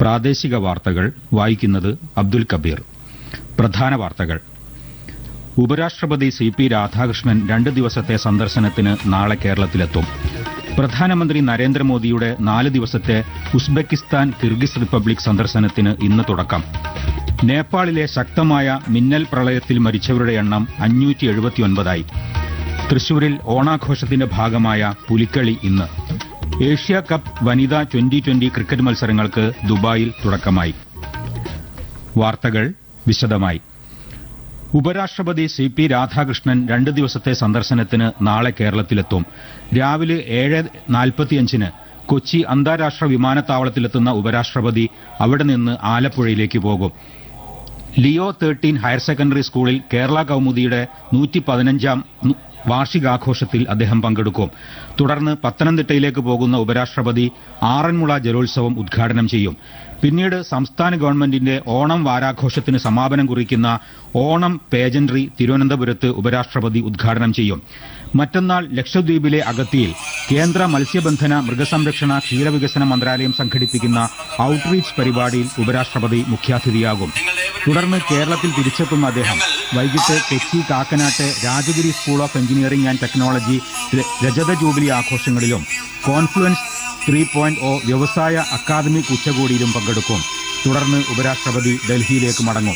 പ്രാദേശിക വാർത്തകൾ വായിക്കുന്നത് അബ്ദുൽ കബീർ പ്രധാന വാർത്തകൾ ഉപരാഷ്ട്രപതി സി പി രാധാകൃഷ്ണൻ രണ്ട് ദിവസത്തെ സന്ദർശനത്തിന് നാളെ കേരളത്തിലെത്തും പ്രധാനമന്ത്രി നരേന്ദ്രമോദിയുടെ നാല് ദിവസത്തെ ഉസ്ബെക്കിസ്ഥാൻ കിർഗിസ് റിപ്പബ്ലിക് സന്ദർശനത്തിന് ഇന്ന് തുടക്കം നേപ്പാളിലെ ശക്തമായ മിന്നൽ പ്രളയത്തിൽ മരിച്ചവരുടെ എണ്ണം അഞ്ഞൂറ്റി എഴുപത്തിയൊൻപതായി തൃശൂരിൽ ഓണാഘോഷത്തിന്റെ ഭാഗമായ പുലിക്കളി ഇന്ന് ഏഷ്യ കപ്പ് വനിതാ ട്വന്റി ട്വന്റി ക്രിക്കറ്റ് മത്സരങ്ങൾക്ക് ദുബായിൽ തുടക്കമായി വാർത്തകൾ വിശദമായി ഉപരാഷ്ട്രപതി സി പി രാധാകൃഷ്ണൻ രണ്ട് ദിവസത്തെ സന്ദർശനത്തിന് നാളെ കേരളത്തിലെത്തും രാവിലെ ഏഴ് നാൽപ്പത്തിയഞ്ചിന് കൊച്ചി അന്താരാഷ്ട്ര വിമാനത്താവളത്തിലെത്തുന്ന ഉപരാഷ്ട്രപതി അവിടെ നിന്ന് ആലപ്പുഴയിലേക്ക് പോകും ലിയോ തേർട്ടീൻ ഹയർ സെക്കൻഡറി സ്കൂളിൽ കേരള കൗമുദിയുടെ നൂറ്റി പതിനഞ്ചാം വാർഷികാഘോഷത്തിൽ അദ്ദേഹം പങ്കെടുക്കും തുടർന്ന് പത്തനംതിട്ടയിലേക്ക് പോകുന്ന ഉപരാഷ്ട്രപതി ആറന്മുള ജലോത്സവം ഉദ്ഘാടനം ചെയ്യും പിന്നീട് സംസ്ഥാന ഗവൺമെന്റിന്റെ ഓണം വാരാഘോഷത്തിന് സമാപനം കുറിക്കുന്ന ഓണം പേജൻട്രി തിരുവനന്തപുരത്ത് ഉപരാഷ്ട്രപതി ഉദ്ഘാടനം ചെയ്യും മറ്റന്നാൾ ലക്ഷദ്വീപിലെ അഗത്തിയിൽ കേന്ദ്ര മത്സ്യബന്ധന മൃഗസംരക്ഷണ ക്ഷീരവികസന മന്ത്രാലയം സംഘടിപ്പിക്കുന്ന ഔട്ട്റീച്ച് പരിപാടിയിൽ ഉപരാഷ്ട്രപതി മുഖ്യാതിഥിയാകും തുടർന്ന് കേരളത്തിൽ തിരിച്ചെത്തുന്ന അദ്ദേഹം വൈകിട്ട് കൊച്ചി കാക്കനാട്ട് Rajagiri school of engineering and technology രജത ജൂബിലി ആഘോഷങ്ങളിലും കോൺഫ്ലുവൻസ് ത്രീ പോയിന്റ് ഒ വ്യവസായ അക്കാദമിക് ഉച്ചകോടിയിലും പങ്കെടുക്കും തുടർന്ന് ഉപരാഷ്ട്രപതി ഡൽഹിയിലേക്ക് മടങ്ങും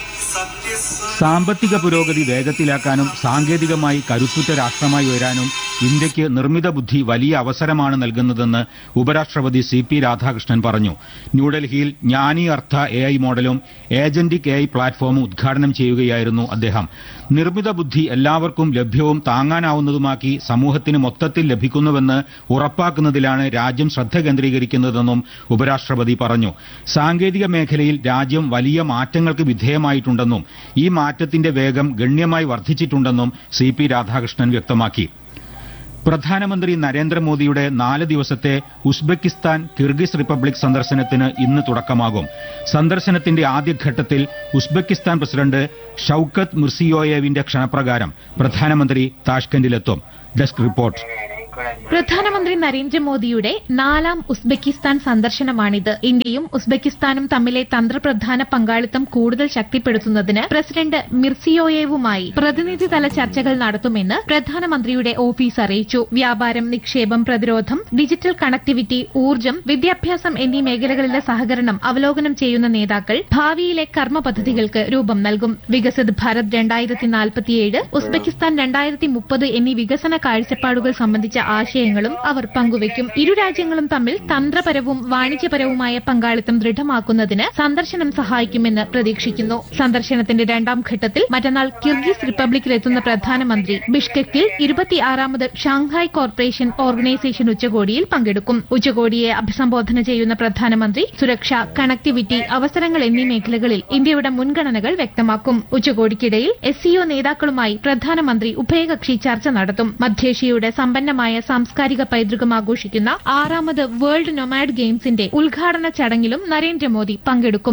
സാമ്പത്തിക പുരോഗതി വേഗത്തിലാക്കാനും സാങ്കേതികമായി കരുത്തുറ്റ രാഷ്ട്രമായി ഉയരാനും ഇന്ത്യയ്ക്ക് നിർമ്മിത ബുദ്ധി വലിയ അവസരമാണ് നൽകുന്നതെന്ന് ഉപരാഷ്ട്രപതി സി പി രാധാകൃഷ്ണൻ പറഞ്ഞു ന്യൂഡൽഹിയിൽ ജ്ഞാനി അർത്ഥ എ ഐ മോഡലും ഏജന്റിക് എ ഐ പ്ലാറ്റ്ഫോമും ഉദ്ഘാടനം ചെയ്യുകയായിരുന്നു അദ്ദേഹം നിർമ്മിത ബുദ്ധി എല്ലാവർക്കും ലഭ്യവും താങ്ങാനാവുന്നതുമാക്കി സമൂഹത്തിന് മൊത്തത്തിൽ ലഭിക്കുന്നുവെന്ന് ഉറപ്പാക്കുന്നതിലാണ് രാജ്യം ശ്രദ്ധ കേന്ദ്രീകരിക്കുന്നതെന്നും ഉപരാഷ്ട്രപതി പറഞ്ഞു സാങ്കേതിക മേഖലയിൽ രാജ്യം വലിയ മാറ്റങ്ങൾക്ക് വിധേയമായിട്ടുണ്ടെന്നും ഈ മാറ്റത്തിന്റെ വേഗം ഗണ്യമായി വർദ്ധിച്ചിട്ടുണ്ടെന്നും സി പി രാധാകൃഷ്ണൻ വ്യക്തമാക്കി പ്രധാനമന്ത്രി നരേന്ദ്രമോദിയുടെ നാല് ദിവസത്തെ ഉസ്ബെക്കിസ്ഥാൻ കിർഗിസ് റിപ്പബ്ലിക് സന്ദർശനത്തിന് ഇന്ന് തുടക്കമാകും സന്ദർശനത്തിന്റെ ആദ്യഘട്ടത്തിൽ ഉസ്ബെക്കിസ്ഥാൻ പ്രസിഡന്റ് ഷൌക്കത്ത് മിർസിയോയേവിന്റെ ക്ഷണപ്രകാരം പ്രധാനമന്ത്രി താഷ്കന്റിലെത്തും ഡെസ്ക് റിപ്പോർട്ട് പ്രധാനമന്ത്രി നരേന്ദ്രമോദിയുടെ നാലാം ഉസ്ബെക്കിസ്ഥാൻ സന്ദർശനമാണിത് ഇന്ത്യയും ഉസ്ബെക്കിസ്ഥാനും തമ്മിലെ തന്ത്രപ്രധാന പങ്കാളിത്തം കൂടുതൽ ശക്തിപ്പെടുത്തുന്നതിന് പ്രസിഡന്റ് മിർസിയോയേവുമായി പ്രതിനിധിതല ചർച്ചകൾ നടത്തുമെന്ന് പ്രധാനമന്ത്രിയുടെ ഓഫീസ് അറിയിച്ചു വ്യാപാരം നിക്ഷേപം പ്രതിരോധം ഡിജിറ്റൽ കണക്ടിവിറ്റി ഊർജ്ജം വിദ്യാഭ്യാസം എന്നീ മേഖലകളിലെ സഹകരണം അവലോകനം ചെയ്യുന്ന നേതാക്കൾ ഭാവിയിലെ കർമ്മ പദ്ധതികൾക്ക് രൂപം നൽകും വികസിത് ഭാരത് രണ്ടായിരത്തി നാൽപ്പത്തിയേഴ് ഉസ്ബെക്കിസ്ഥാൻ രണ്ടായിരത്തി മുപ്പത് എന്നീ വികസന കാഴ്ചപ്പാടുകൾ സംബന്ധിച്ച ആശയങ്ങളും അവർ പങ്കുവയ്ക്കും ഇരു രാജ്യങ്ങളും തമ്മിൽ തന്ത്രപരവും വാണിജ്യപരവുമായ പങ്കാളിത്തം ദൃഢമാക്കുന്നതിന് സന്ദർശനം സഹായിക്കുമെന്ന് പ്രതീക്ഷിക്കുന്നു സന്ദർശനത്തിന്റെ രണ്ടാം ഘട്ടത്തിൽ മറ്റന്നാൾ കിർഗിസ് റിപ്പബ്ലിക്കിലെത്തുന്ന പ്രധാനമന്ത്രി ബിഷ്കെക്കിൽ ഇരുപത്തിയാറാമത് ഷാങ്ഹായ് കോർപ്പറേഷൻ ഓർഗനൈസേഷൻ ഉച്ചകോടിയിൽ പങ്കെടുക്കും ഉച്ചകോടിയെ അഭിസംബോധന ചെയ്യുന്ന പ്രധാനമന്ത്രി സുരക്ഷ കണക്ടിവിറ്റി അവസരങ്ങൾ എന്നീ മേഖലകളിൽ ഇന്ത്യയുടെ മുൻഗണനകൾ വ്യക്തമാക്കും ഉച്ചകോടിക്കിടയിൽ എസ് സിഒ നേതാക്കളുമായി പ്രധാനമന്ത്രി ഉഭയകക്ഷി ചർച്ച നടത്തും മധ്യേഷ്യയുടെ സമ്പന്നമായ സാംസ്കാരിക പൈതൃകം ആഘോഷിക്കുന്ന ആറാമത് വേൾഡ് നൊമാഡ് ഗെയിംസിന്റെ ഉദ്ഘാടന ചടങ്ങിലും നരേന്ദ്രമോദി പങ്കെടുക്കും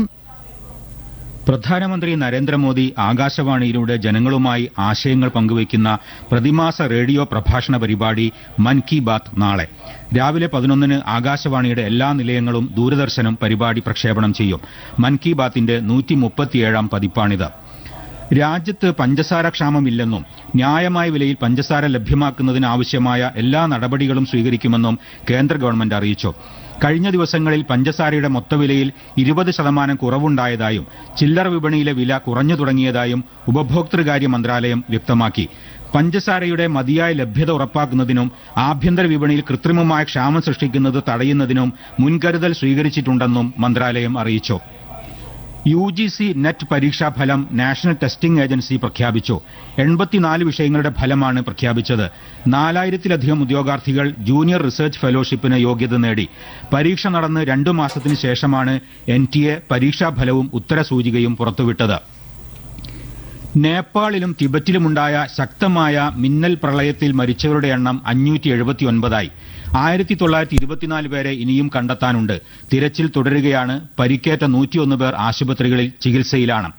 പ്രധാനമന്ത്രി നരേന്ദ്രമോദി ആകാശവാണിയിലൂടെ ജനങ്ങളുമായി ആശയങ്ങൾ പങ്കുവയ്ക്കുന്ന പ്രതിമാസ റേഡിയോ പ്രഭാഷണ പരിപാടി മൻ കി ബാത്ത് നാളെ രാവിലെ പതിനൊന്നിന് ആകാശവാണിയുടെ എല്ലാ നിലയങ്ങളും ദൂരദർശനും പരിപാടി പ്രക്ഷേപണം ചെയ്യും മൻ കി ബാത്തിന്റെ നൂറ്റി മുപ്പത്തിയേഴാം പതിപ്പാണിത് രാജ്യത്ത് പഞ്ചസാര ക്ഷാമമില്ലെന്നും ന്യായമായ വിലയിൽ പഞ്ചസാര ലഭ്യമാക്കുന്നതിനാവശ്യമായ എല്ലാ നടപടികളും സ്വീകരിക്കുമെന്നും കേന്ദ്ര ഗവൺമെന്റ് അറിയിച്ചു കഴിഞ്ഞ ദിവസങ്ങളിൽ പഞ്ചസാരയുടെ മൊത്തവിലയിൽ ഇരുപത് ശതമാനം കുറവുണ്ടായതായും ചില്ലറ വിപണിയിലെ വില കുറഞ്ഞു തുടങ്ങിയതായും ഉപഭോക്തൃകാര്യ മന്ത്രാലയം വ്യക്തമാക്കി പഞ്ചസാരയുടെ മതിയായ ലഭ്യത ഉറപ്പാക്കുന്നതിനും ആഭ്യന്തര വിപണിയിൽ കൃത്രിമമായ ക്ഷാമം സൃഷ്ടിക്കുന്നത് തടയുന്നതിനും മുൻകരുതൽ സ്വീകരിച്ചിട്ടുണ്ടെന്നും മന്ത്രാലയം അറിയിച്ചു യു ജി സി നെറ്റ് പരീക്ഷാ ഫലം നാഷണൽ ടെസ്റ്റിംഗ് ഏജൻസി പ്രഖ്യാപിച്ചു എൺപത്തിനാല് വിഷയങ്ങളുടെ ഫലമാണ് പ്രഖ്യാപിച്ചത് നാലായിരത്തിലധികം ഉദ്യോഗാർത്ഥികൾ ജൂനിയർ റിസർച്ച് ഫെലോഷിപ്പിന് യോഗ്യത നേടി പരീക്ഷ നടന്ന് രണ്ടു മാസത്തിന് ശേഷമാണ് എൻ ടി എ പരീക്ഷാഫലവും ഉത്തരസൂചികയും പുറത്തുവിട്ടത് നേപ്പാളിലും തിബറ്റിലുമുണ്ടായ ശക്തമായ മിന്നൽ പ്രളയത്തിൽ മരിച്ചവരുടെ എണ്ണം അഞ്ഞൂറ്റി എഴുപത്തിയൊൻപതായി ആയിരത്തി തൊള്ളായിരത്തി ഇരുപത്തിനാല് പേരെ ഇനിയും കണ്ടെത്താനുണ്ട് തിരച്ചിൽ തുടരുകയാണ് പരിക്കേറ്റ നൂറ്റിയൊന്ന് പേർ ആശുപത്രികളിൽ ചികിത്സയിലാണ്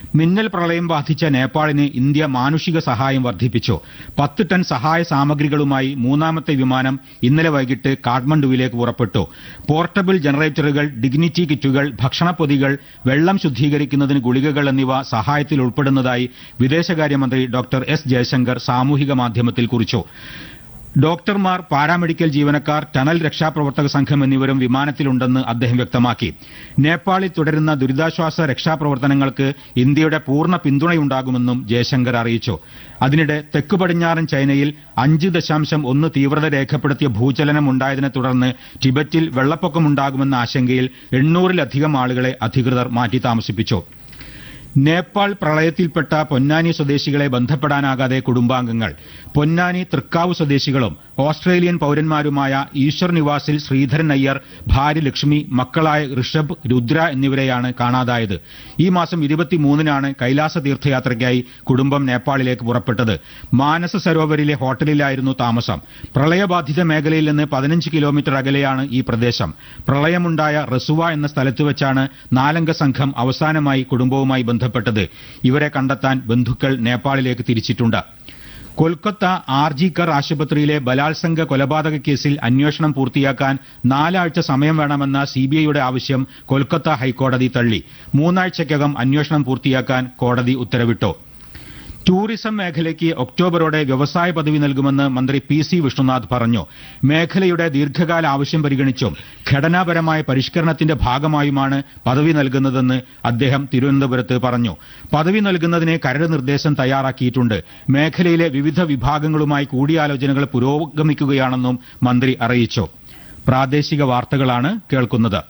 മിന്നൽ പ്രളയം ബാധിച്ച നേപ്പാളിന് ഇന്ത്യ മാനുഷിക സഹായം വർദ്ധിപ്പിച്ചു പത്ത് ടൺ സഹായ സാമഗ്രികളുമായി മൂന്നാമത്തെ വിമാനം ഇന്നലെ വൈകിട്ട് കാഠ്മണ്ഡുവിലേക്ക് പുറപ്പെട്ടു പോർട്ടബിൾ ജനറേറ്ററുകൾ ഡിഗ്നിറ്റി കിറ്റുകൾ ഭക്ഷണപ്പൊതികൾ വെള്ളം ശുദ്ധീകരിക്കുന്നതിന് ഗുളികകൾ എന്നിവ സഹായത്തിൽ ഉൾപ്പെടുന്നതായി വിദേശകാര്യമന്ത്രി ഡോക്ടർ എസ് ജയശങ്കർ സാമൂഹിക മാധ്യമത്തിൽ കുറിച്ചു ഡോക്ടർമാർ പാരാമെഡിക്കൽ ജീവനക്കാർ ടണൽ രക്ഷാപ്രവർത്തക സംഘം എന്നിവരും വിമാനത്തിലുണ്ടെന്ന് അദ്ദേഹം വ്യക്തമാക്കി നേപ്പാളിൽ തുടരുന്ന ദുരിതാശ്വാസ രക്ഷാപ്രവർത്തനങ്ങൾക്ക് ഇന്ത്യയുടെ പൂർണ്ണ പിന്തുണയുണ്ടാകുമെന്നും ജയശങ്കർ അറിയിച്ചു അതിനിടെ തെക്കു പടിഞ്ഞാറൻ ചൈനയിൽ അഞ്ച് ദശാംശം ഒന്ന് തീവ്രത രേഖപ്പെടുത്തിയ ഭൂചലനം ഉണ്ടായതിനെ തുടർന്ന് ടിബറ്റിൽ വെള്ളപ്പൊക്കമുണ്ടാകുമെന്ന ആശങ്കയിൽ എണ്ണൂറിലധികം ആളുകളെ അധികൃതർ മാറ്റി താമസിപ്പിച്ചു നേപ്പാൾ പ്രളയത്തിൽപ്പെട്ട പൊന്നാനി സ്വദേശികളെ ബന്ധപ്പെടാനാകാതെ കുടുംബാംഗങ്ങൾ പൊന്നാനി തൃക്കാവ് സ്വദേശികളും ഓസ്ട്രേലിയൻ പൌരന്മാരുമായ ഈശ്വർ നിവാസിൽ ശ്രീധരൻ അയ്യർ ഭാര്യ ലക്ഷ്മി മക്കളായ ഋഷഭ് രുദ്ര എന്നിവരെയാണ് കാണാതായത് ഈ മാസം ഇരുപത്തിമൂന്നിനാണ് കൈലാസ തീർത്ഥയാത്രയ്ക്കായി കുടുംബം നേപ്പാളിലേക്ക് പുറപ്പെട്ടത് മാനസ സരോവരിലെ ഹോട്ടലിലായിരുന്നു താമസം പ്രളയബാധിത മേഖലയിൽ നിന്ന് പതിനഞ്ച് കിലോമീറ്റർ അകലെയാണ് ഈ പ്രദേശം പ്രളയമുണ്ടായ റസുവ എന്ന സ്ഥലത്ത് വെച്ചാണ് നാലംഗ സംഘം അവസാനമായി കുടുംബവുമായി ബന്ധപ്പെട്ടത് ഇവരെ കണ്ടെത്താൻ ബന്ധുക്കൾ നേപ്പാളിലേക്ക് തിരിച്ചിട്ടുണ്ട് കൊൽക്കത്ത ആർജിക്കർ ആശുപത്രിയിലെ ബലാത്സംഗ കൊലപാതക കേസിൽ അന്വേഷണം പൂർത്തിയാക്കാൻ നാലാഴ്ച സമയം വേണമെന്ന സിബിഐയുടെ ആവശ്യം കൊൽക്കത്ത ഹൈക്കോടതി തള്ളി മൂന്നാഴ്ചയ്ക്കകം അന്വേഷണം പൂർത്തിയാക്കാൻ കോടതി ഉത്തരവിട്ടു ടൂറിസം മേഖലയ്ക്ക് ഒക്ടോബറോടെ വ്യവസായ പദവി നൽകുമെന്ന് മന്ത്രി പി സി വിഷ്ണുനാഥ് പറഞ്ഞു മേഖലയുടെ ദീർഘകാല ആവശ്യം പരിഗണിച്ചും ഘടനാപരമായ പരിഷ്കരണത്തിന്റെ ഭാഗമായുമാണ് പദവി നൽകുന്നതെന്ന് അദ്ദേഹം തിരുവനന്തപുരത്ത് പറഞ്ഞു പദവി നൽകുന്നതിന് കരട് നിർദ്ദേശം തയ്യാറാക്കിയിട്ടുണ്ട് മേഖലയിലെ വിവിധ വിഭാഗങ്ങളുമായി കൂടിയാലോചനകൾ പുരോഗമിക്കുകയാണെന്നും മന്ത്രി അറിയിച്ചു പ്രാദേശിക വാർത്തകളാണ് കേൾക്കുന്നത്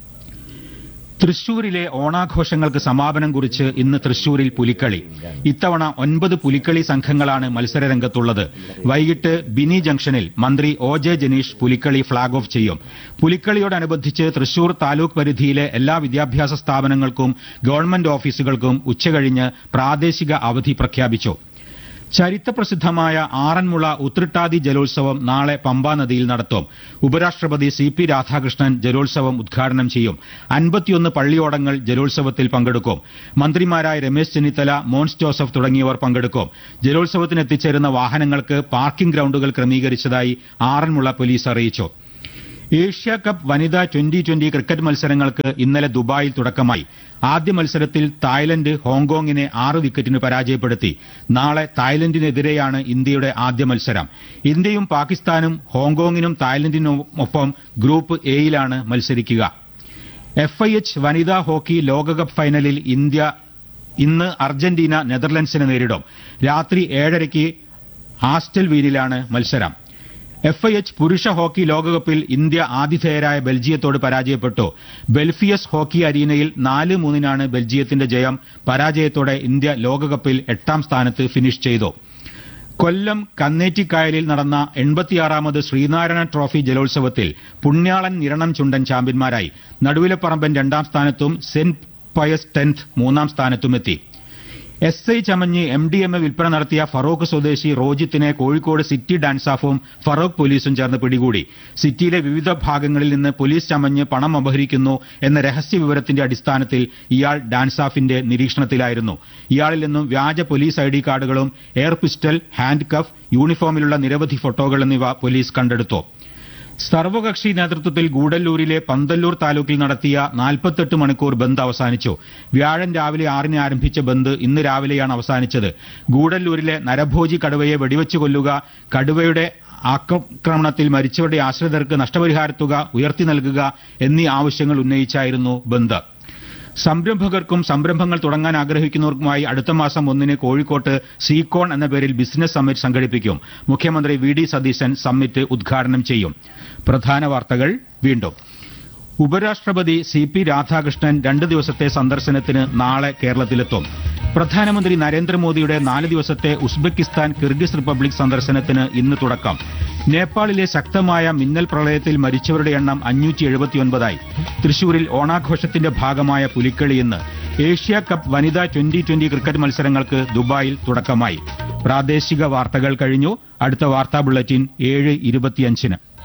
തൃശൂരിലെ ഓണാഘോഷങ്ങൾക്ക് സമാപനം കുറിച്ച് ഇന്ന് തൃശൂരിൽ പുലിക്കളി ഇത്തവണ ഒൻപത് പുലിക്കളി സംഘങ്ങളാണ് മത്സരരംഗത്തുള്ളത് വൈകിട്ട് ബിനി ജംഗ്ഷനിൽ മന്ത്രി O J Janeesh Pulikkali flag off ചെയ്യും പുലിക്കളിയോടനുബന്ധിച്ച് തൃശൂർ താലൂക്ക് പരിധിയിലെ എല്ലാ വിദ്യാഭ്യാസ സ്ഥാപനങ്ങൾക്കും ഗവൺമെന്റ് ഓഫീസുകൾക്കും ഉച്ചകഴിഞ്ഞ് പ്രാദേശിക അവധി പ്രഖ്യാപിച്ചു ചരിത്രപ്രസിദ്ധമായ ആറന്മുള ഉത്രട്ടാതി ജലോത്സവം നാളെ പമ്പാ നദിയിൽ നടത്തും ഉപരാഷ്ട്രപതി സി പി രാധാകൃഷ്ണൻ ജലോത്സവം ഉദ്ഘാടനം ചെയ്യും അൻപത്തിയൊന്ന് പള്ളിയോടങ്ങൾ ജലോത്സവത്തിൽ പങ്കെടുക്കും മന്ത്രിമാരായ രമേശ് ചെന്നിത്തല മോൻസ് ജോസഫ് തുടങ്ങിയവർ പങ്കെടുക്കും ജലോത്സവത്തിന് എത്തിച്ചേരുന്ന വാഹനങ്ങൾക്ക് പാർക്കിംഗ് ഗ്രൌണ്ടുകൾ ക്രമീകരിച്ചതായി ആറന്മുള പോലീസ് അറിയിച്ചു ഏഷ്യ കപ്പ് വനിതാ ട്വന്റി ട്വന്റി ക്രിക്കറ്റ് മത്സരങ്ങൾക്ക് ഇന്നലെ ദുബായിൽ തുടക്കമായി ആദ്യ മത്സരത്തിൽ തായ്ലന്റ് ഹോങ്കോങ്ങിനെ ആറ് വിക്കറ്റിന് പരാജയപ്പെടുത്തി നാളെ തായ്ലന്റിനെതിരെയാണ് ഇന്ത്യയുടെ ആദ്യ മത്സരം ഇന്ത്യയും പാകിസ്ഥാനും ഹോങ്കോങ്ങിനും തായ്ലന്റിനുമൊപ്പം ഗ്രൂപ്പ് എയിലാണ് മത്സരിക്കുക എഫ് ഐ എച്ച് വനിതാ ഹോക്കി ലോകകപ്പ് ഫൈനലിൽ ഇന്ത്യ ഇന്ന് അർജന്റീന നെതർലൻഡ്സിനെ നേരിടും രാത്രി ഏഴരയ്ക്ക് ആസ്റ്റൽ വീലിലാണ് മത്സരം എഫ് ഐ എച്ച് പുരുഷ ഹോക്കി ലോകകപ്പിൽ ഇന്ത്യ ആതിഥേയരായ ബെൽജിയത്തോട് പരാജയപ്പെട്ടു ബെൽഫിയസ് ഹോക്കി അരീനയിൽ നാല് മൂന്നിനാണ് ബെൽജിയത്തിന്റെ ജയം പരാജയത്തോടെ ഇന്ത്യ ലോകകപ്പിൽ എട്ടാം സ്ഥാനത്ത് ഫിനിഷ് ചെയ്തു കൊല്ലം കന്നേറ്റിക്കായലിൽ നടന്ന എൺപത്തിയാറാമത് ശ്രീനാരായണ ട്രോഫി ജലോത്സവത്തിൽ പുണ്യാളൻ നിരണം ചുണ്ടൻ ചാമ്പ്യന്മാരായി നടുവിലപ്പറമ്പൻ രണ്ടാം സ്ഥാനത്തും സെന്റ് പയസ് ടെൻത്ത് മൂന്നാം സ്ഥാനത്തുമെത്തി എസ് ഐ ചമഞ്ഞ് എം ഡി എം എ വിൽപ്പന നടത്തിയ ഫറോക്ക് സ്വദേശി റോജിത്തിനെ കോഴിക്കോട് സിറ്റി ഡാൻസാഫും ഫറോക്ക് പോലീസും ചേർന്ന് പിടികൂടി സിറ്റിയിലെ വിവിധ ഭാഗങ്ങളിൽ നിന്ന് പോലീസ് ചമഞ്ഞ് പണം അപഹരിക്കുന്നു എന്ന രഹസ്യ വിവരത്തിന്റെ അടിസ്ഥാനത്തിൽ ഇയാൾ ഡാൻസാഫിന്റെ നിരീക്ഷണത്തിലായിരുന്നു ഇയാളിൽ നിന്നും വ്യാജ പോലീസ് ഐ ഡി കാർഡുകളും എയർ പിസ്റ്റൽ ഹാൻഡ് കഫ് യൂണിഫോമിലുള്ള നിരവധി ഫോട്ടോകൾ എന്നിവ പോലീസ് കണ്ടെടുത്തു സർവകക്ഷി നേതൃത്വത്തിൽ ഗൂഡല്ലൂരിലെ പന്തല്ലൂർ താലൂക്കിൽ നടത്തിയ നാൽപ്പത്തെട്ട് മണിക്കൂർ ബന്ദ് അവസാനിച്ചു വ്യാഴൻ രാവിലെ ആറിന് ആരംഭിച്ച ബന്ദ് ഇന്ന് രാവിലെയാണ് അവസാനിച്ചത് ഗൂഡല്ലൂരിലെ നരഭോജി കടുവയെ വെടിവെച്ച് കൊല്ലുക കടുവയുടെ ആക്രമണത്തിൽ മരിച്ചവരുടെ ആശ്രിതർക്ക് നഷ്ടപരിഹാരത്തുക ഉയർത്തി നൽകുക എന്നീ ആവശ്യങ്ങൾ ഉന്നയിച്ചായിരുന്നു ബന്ദ് സംരംഭകർക്കും സംരംഭങ്ങൾ തുടങ്ങാൻ ആഗ്രഹിക്കുന്നവർക്കുമായി അടുത്ത മാസം ഒന്നിന് കോഴിക്കോട്ട് സീകോൺ എന്ന പേരിൽ ബിസിനസ് സമ്മിറ്റ് സംഘടിപ്പിക്കും മുഖ്യമന്ത്രി വി ഡി സതീശൻ സമ്മിറ്റ് ഉദ്ഘാടനം ചെയ്യും പ്രധാന വാർത്തകൾ വീണ്ടും ഉപരാഷ്ട്രപതി സി പി രാധാകൃഷ്ണൻ രണ്ട് ദിവസത്തെ സന്ദർശനത്തിന് നാളെ കേരളത്തിലെത്തും പ്രധാനമന്ത്രി നരേന്ദ്രമോദിയുടെ നാല് ദിവസത്തെ ഉസ്ബെക്കിസ്ഥാൻ കിർഗിസ് റിപ്പബ്ലിക് സന്ദർശനത്തിന് ഇന്ന് തുടക്കം നേപ്പാളിലെ ശക്തമായ മിന്നൽ പ്രളയത്തിൽ മരിച്ചവരുടെ എണ്ണം അഞ്ഞൂറ്റി എഴുപത്തിയൊൻപതായി തൃശൂരിൽ ഓണാഘോഷത്തിന്റെ ഭാഗമായ പുലിക്കളി ഇന്ന് ഏഷ്യ കപ്പ് വനിതാ ട്വന്റി ട്വന്റി ക്രിക്കറ്റ് മത്സരങ്ങൾക്ക് ദുബായിൽ തുടക്കമായി പ്രാദേശിക വാർത്തകൾ കഴിഞ്ഞു അടുത്ത വാർത്താ ബുള്ളറ്റിൻ ഏഴ് ഇരുപത്തിയഞ്ചിന്